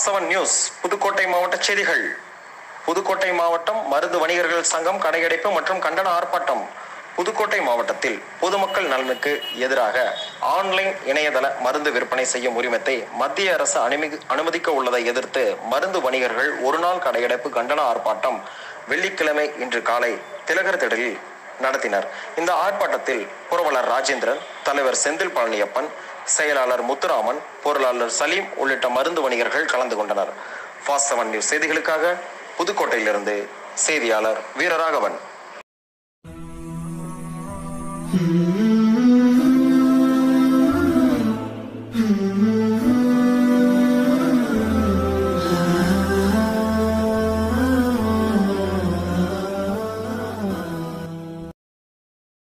Seven news Pudukkottai மாவட்ட செய்திகள் புதுக்கோட்டை மாவட்டம் மருந்து வணிகர்கள் சங்கம் கடையடைப்பு மற்றும் கண்டன ஆர்ப்பாட்டம் புதுக்கோட்டை மாவட்டத்தில் பொதுமக்கள் நலனுக்கு எதிராக ஆன்லைன் இணையதள மருந்து விற்பனை செய்யும் உரிமத்தை மத்திய அரசு அனுமதி அனுமதிக்க உள்ளதை எதிர்த்து மருந்து வணிகர்கள் ஒருநாள் கடையடைப்பு கண்டன ஆர்ப்பாட்டம் வெள்ளிக்கிழமை இன்று காலை திலகர் திடலில் நடத்தினர் இந்த ஆர்ப்பாட்டத்தில் புரவலர் ராஜேந்திரன் தலைவர் செந்தில் பழனியப்பன் செயலாளர் முத்துராமன் பொருளாளர் சலீம் உள்ளிட்ட மருந்து வணிகர்கள் கலந்து கொண்டனர் ஃபாஸ்ட் செவன் நியூஸ் செய்திகளுக்காக புதுக்கோட்டையிலிருந்து செய்தியாளர் வீரராகவன் Mm-hmm.